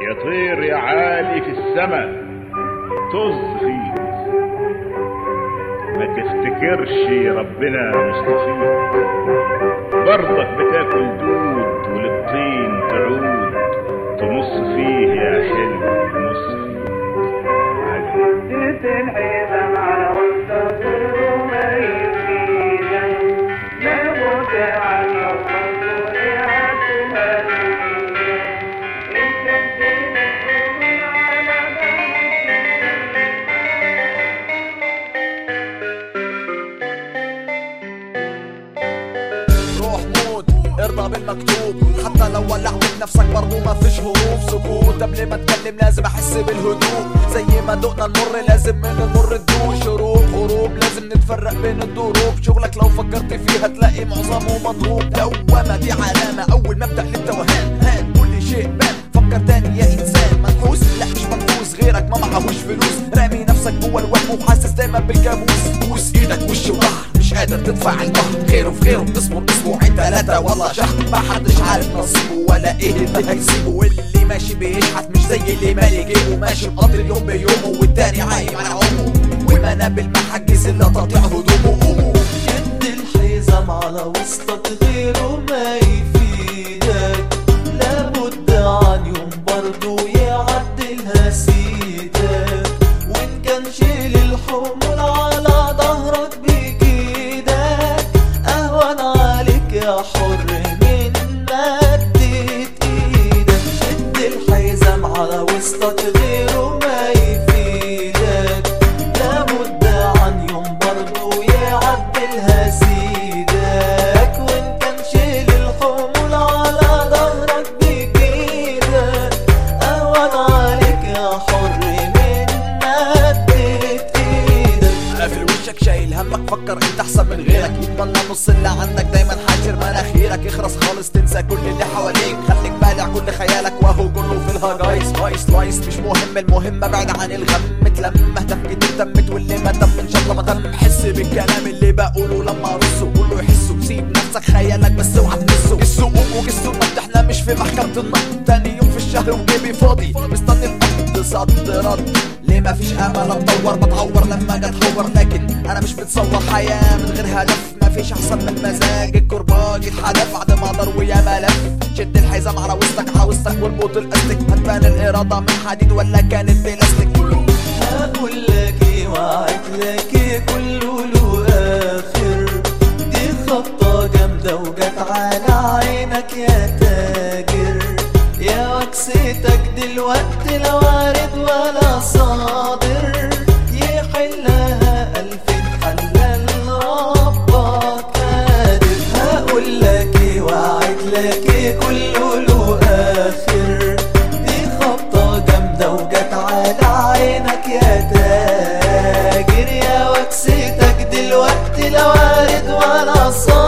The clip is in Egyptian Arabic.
يا طير يا عالي في السما طز فيك ما تفتكرش ربنا مصطفيك برضك بتاكل دود وللطين تعود تمص فيه يا حلو تمص فيه عجب الحزام على والصبر وما يفيدا لابد عن الرسول عتمة إن كان على روح موت ارضى بالمكتوب حتى لو ولعت بنفسك برضو ما فيش هروب سكوت قبل ما اتكلم لازم احس بالهدوء زي ما دقنا المر لازم من المر تدوق شروق غروب لازم نتفرق بين الضروب شغلك لو فكرت فيه هتلاقي معظمه مضروب دوامة دي علامة اول مبدأ للتوهان هان كل شيء بان فكر تاني يا انسان منحوس لا مش منحوس غيرك ما معهوش فلوس رامي نفسك جوه الوهم وحاسس دايما بالكابوس بوس ايدك وش وظهر مش قادر تدفع البحر خيره في خيره اصبر اسبوعين ثلاثة ولا شهر ما حدش عارف نصيبه ولا ايه اللي هيسيبه واللي ماشي بيشحت مش زي اللي مالي جيبه ماشي مقضي اليوم بيومه والتاني عايم على عمره ومنابل محجز الا تقطيع هدومه قومه شد الحزام على وسطك غيره ما يفيدك لابد عن يوم برضو يعدلها سيدك وان كان شيل الحمل على ظهرك بكيدك اهون عليك يا حر من مدة ايدك شد الحزام على وسطك غيره ما يفيدك لابد عن يوم برضو يعدلها سيدك وان كان شيل الحمل على ظهرك بكيدك اهون عليك يا حر من مدة ايدك قافل وشك شايل همك فكر انت احسن من غيرك يتمنى نص اللي عندك دايما حاجر مناخيرك اخرس خالص تنسى كل اللي حواليك خليك بالع كل خيالك وهو كله في الهجايس لايس لايس مش مهم المهم ابعد عن الغم متلم اهداف كتير تمت واللي ما تم ان شاء الله ما تم حس بالكلام اللي بقوله لما ارصه كله يحسه سيب نفسك خيالك بس اوعى تمسه السوق وجسه النبض احنا مش في محكمة النقد تاني يوم في الشهر وجيبي فاضي مستني القبض صد رد ليه ما فيش امل اتطور بتعور لما اجي اتحور لكن انا مش بتصور حياه من غير هدف ما فيش احسن من مزاج الكرباج يتحدف بعد ما اقدر ويا ملف شد الحزام على وسطك على وسطك واربط الاستك هتبان الاراده من حديد ولا كانت بلاستيك هقول لك ايه وعد لك ايه كله له اخر دي خطة جامدة وجت على عينك يا تاجر يا وكستك دلوقتي لا وارد ولا صادر يحلها ألف حلال ربك قادر هقول لك ايه وعد لك ايه كله له اخر دي خبطة جامدة وجت على عينك يا تاجر يا وكستك دلوقتي لا وارد ولا صادر